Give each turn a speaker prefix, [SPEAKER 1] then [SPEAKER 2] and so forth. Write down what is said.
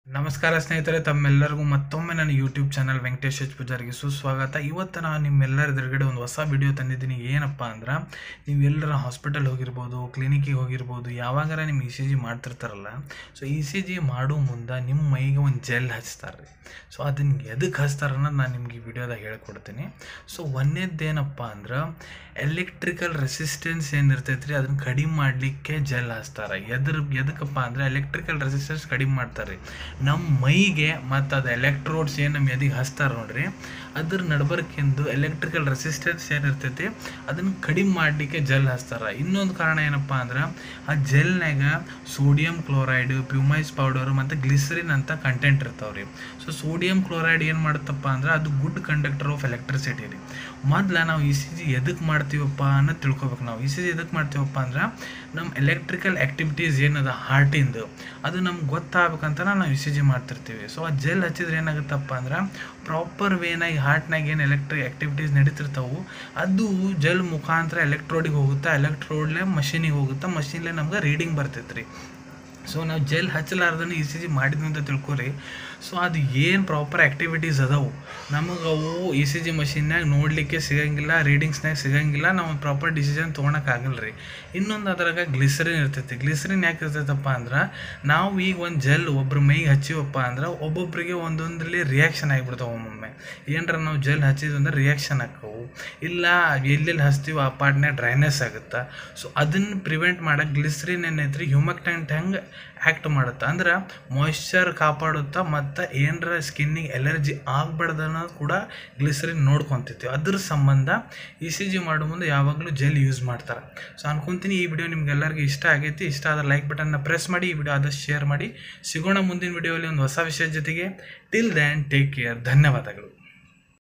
[SPEAKER 1] ನಮಸ್ಕಾರ ಸ್ನೇಹಿತರೆ ತಮ್ಮೆಲ್ಲರಿಗೂ ಮತ್ತೊಮ್ಮೆ ನನ್ನ ಯೂಟ್ಯೂಬ್ ಚಾನಲ್ ವೆಂಕಟೇಶ್ ಎಚ್ ಪೂಜಾರಿಗೆ ಸುಸ್ವಾಗತ ಇವತ್ತು ನಾನು ನಿಮ್ಮೆಲ್ಲರ ಎದುರುಗಡೆ ಒಂದು ಹೊಸ ವಿಡಿಯೋ ತಂದಿದ್ದೀನಿ ಏನಪ್ಪ ಅಂದ್ರೆ ನೀವು ಎಲ್ಲರ ಹಾಸ್ಪಿಟಲ್ ಹೋಗಿರ್ಬೋದು ಕ್ಲಿನಿಕ್ಕಿಗೆ ಹೋಗಿರ್ಬೋದು ಯಾವಾಗಾರ ನಿಮ್ಮ ಇ ಸಿ ಜಿ ಮಾಡ್ತಿರ್ತಾರಲ್ಲ ಸೊ ಇ ಸಿ ಜಿ ಮಾಡೋ ಮುಂದೆ ನಿಮ್ಮ ಮೈಗೆ ಒಂದು ಜೆಲ್ ಹಚ್ತಾರೆ ರೀ ಸೊ ಅದನ್ನು ಎದಕ್ಕೆ ಹಚ್ತಾರೆ ಅನ್ನೋದು ನಾನು ನಿಮ್ಗೆ ಈ ವಿಡಿಯೋದಾಗ ಹೇಳ್ಕೊಡ್ತೀನಿ ಸೊ ಒಂದೇದ್ದೇನಪ್ಪ ಅಂದ್ರೆ ಎಲೆಕ್ಟ್ರಿಕಲ್ ರೆಸಿಸ್ಟೆನ್ಸ್ ಏನಿರ್ತೈತೆ ರೀ ಅದನ್ನು ಕಡಿಮೆ ಮಾಡಲಿಕ್ಕೆ ಜೆಲ್ ಹಚ್ತಾರೆ ಎದ್ರ ಎದಕ್ಕಪ್ಪ ಅಂದರೆ ಎಲೆಕ್ಟ್ರಿಕಲ್ ರೆಸಿಸ್ಟೆನ್ಸ್ ಕಡಿಮೆ ಮಾಡ್ತಾರೆ ರೀ ನಮ್ಮ ಮೈಗೆ ಮತ್ತು ಅದು ಎಲೆಕ್ಟ್ರೋಡ್ಸ್ ಏನು ನಮ್ಮ ಎದಿಗೆ ಹಚ್ತಾರೆ ನೋಡ್ರಿ ಅದ್ರ ನಡ್ಬರ್ಕಿಂದು ಎಲೆಕ್ಟ್ರಿಕಲ್ ರೆಸಿಸ್ಟೆನ್ಸ್ ಏನಿರ್ತೈತಿ ಅದನ್ನು ಕಡಿಮೆ ಮಾಡಲಿಕ್ಕೆ ಜೆಲ್ ಹಚ್ತಾರೆ ಇನ್ನೊಂದು ಕಾರಣ ಏನಪ್ಪ ಅಂದ್ರೆ ಆ ಜೆಲ್ನಾಗ ಸೋಡಿಯಂ ಕ್ಲೋರೈಡ್ ಪ್ಯೂಮೈಸ್ ಪೌಡರ್ ಮತ್ತು ಗ್ಲಿಸರಿನ್ ಅಂತ ಕಂಟೆಂಟ್ ಇರ್ತಾವೆ ರೀ ಸೊ ಸೋಡಿಯಂ ಕ್ಲೋರೈಡ್ ಏನು ಮಾಡುತ್ತಪ್ಪ ಅಂದ್ರೆ ಅದು ಗುಡ್ ಕಂಡಕ್ಟರ್ ಆಫ್ ಎಲೆಕ್ಟ್ರಿಸಿಟಿ ರೀ ಮೊದ್ಲು ನಾವು ಇ ಸಿ ಜಿ ಎದಕ್ಕೆ ಮಾಡ್ತೀವಪ್ಪ ಅನ್ನೋದು ತಿಳ್ಕೊಬೇಕು ನಾವು ಇ ಸಿ ಜಿ ಎದಕ್ಕೆ ಮಾಡ್ತೀವಪ್ಪ ಅಂದ್ರೆ ನಮ್ಮ ಎಲೆಕ್ಟ್ರಿಕಲ್ ಆ್ಯಕ್ಟಿವಿಟೀಸ್ ಏನದ ಹಾರ್ಟಿಂದು ಅದು ನಮ್ಗೆ ಗೊತ್ತಾಗ್ಬೇಕಂತ ನಾವು ಇ ಸಿ ಜಿ ಮಾಡ್ತಿರ್ತೀವಿ ಸೊ ಆ ಜೆಲ್ ಹಚ್ಚಿದ್ರೆ ಏನಾಗುತ್ತಪ್ಪ ಅಂದ್ರೆ ಪ್ರಾಪರ್ ವೇನಾಗಿ ಹಾರ್ಟ್ನಾಗ ಏನು ಎಲೆಕ್ಟ್ರಿಕ್ ಆ್ಯಕ್ಟಿವಿಟೀಸ್ ನಡೀತಿರ್ತಾವೆ ಅದು ಜೆಲ್ ಮುಖಾಂತರ ಎಲೆಕ್ಟ್ರೋಡಿಗೆ ಹೋಗುತ್ತೆ ಎಲೆಕ್ಟ್ರೋಡ್ಲೆ ಮಷೀನಿಗೆ ಹೋಗುತ್ತೆ ಮಷೀನ್ಲೆ ನಮ್ಗೆ ರೀಡಿಂಗ್ ಬರ್ತೈತೆ ರೀ ಸೊ ನಾವು ಜೆಲ್ ಹಚ್ಚಲಾರ್ದನ್ನ ಇ ಸಿ ಜಿ ಮಾಡಿದ್ವಿ ಅಂತ ತಿಳ್ಕೊರಿ ಸೊ ಅದು ಏನು ಪ್ರಾಪರ್ ಆ್ಯಕ್ಟಿವಿಟೀಸ್ ಅದಾವು ನಮಗೆ ಅವು ಇ ಸಿ ಜಿ ಮಷಿನ್ಯಾಗ ನೋಡಲಿಕ್ಕೆ ಸಿಗಂಗಿಲ್ಲ ರೀಡಿಂಗ್ಸ್ನಾಗ ಸಿಗಂಗಿಲ್ಲ ನಾವು ಪ್ರಾಪರ್ ಡಿಸಿಷನ್ ತೊಗೊಳಕ್ಕಾಗಲ್ಲ ರೀ ಇನ್ನೊಂದು ಅದ್ರಾಗ ಗ್ಲಿಸರಿನ್ ಇರ್ತೈತಿ ಗ್ಲಿಸರಿನ್ ಯಾಕೆ ಇರ್ತೈತಪ್ಪ ಅಂದ್ರೆ ನಾವು ಈಗ ಒಂದು ಜೆಲ್ ಒಬ್ರ ಮೈಗೆ ಹಚ್ಚಿವಪ್ಪ ಅಂದ್ರೆ ಒಬ್ಬೊಬ್ಬರಿಗೆ ಒಂದೊಂದ್ರಲ್ಲಿ ರಿಯಾಕ್ಷನ್ ಆಗಿಬಿಡ್ತಾವೆ ಒಮ್ಮೊಮ್ಮೆ ಏನರ ನಾವು ಜೆಲ್ ಹಚ್ಚಿದ್ವಿ ಅಂದ್ರೆ ರಿಯಾಕ್ಷನ್ ಆಕ್ಕವು ಇಲ್ಲ ಎಲ್ಲೆಲ್ಲಿ ಹಚ್ತೀವಿ ಆ ಪಾರ್ಟ್ನಾಗ ಡ್ರೈನೆಸ್ ಆಗುತ್ತೆ ಸೊ ಅದನ್ನು ಪ್ರಿವೆಂಟ್ ಮಾಡಕ್ಕೆ ಗ್ಲಿಸರಿನ್ ಏನೈತ್ರಿ ಹ್ಯೂಮಕ್ಟೆಂಟ್ ಹೆಂಗೆ ಆ್ಯಕ್ಟ್ ಮಾಡುತ್ತೆ ಅಂದ್ರೆ ಮಾಯ್ಶ್ಚರ್ ಕಾಪಾಡುತ್ತಾ ಮತ್ತು ಏನರ ಸ್ಕಿನ್ನಿಗೆ ಎಲರ್ಜಿ ಆಗ್ಬಾರ್ದು ಅನ್ನೋದು ಕೂಡ ಗ್ಲಿಸರಿನ್ ನೋಡ್ಕೊತೈತಿ ಅದ್ರ ಸಂಬಂಧ ಇ ಸಿ ಜಿ ಮಾಡೋ ಮುಂದೆ ಯಾವಾಗಲೂ ಜೆಲ್ ಯೂಸ್ ಮಾಡ್ತಾರೆ ಸೊ ಅನ್ಕೊಂತೀನಿ ಈ ವಿಡಿಯೋ ನಿಮ್ಗೆಲ್ಲರಿಗೂ ಇಷ್ಟ ಆಗೈತಿ ಇಷ್ಟ ಆದ್ರೆ ಲೈಕ್ ಬಟನ್ನ ಪ್ರೆಸ್ ಮಾಡಿ ಈ ವಿಡಿಯೋ ಆದಷ್ಟು ಶೇರ್ ಮಾಡಿ ಸಿಗೋಣ ಮುಂದಿನ ವಿಡಿಯೋಲಿ ಒಂದು ಹೊಸ ವಿಷಯದ ಜೊತೆಗೆ ಟಿಲ್ ದ್ಯಾನ್ ಟೇಕ್ ಕೇರ್ ಧನ್ಯವಾದಗಳು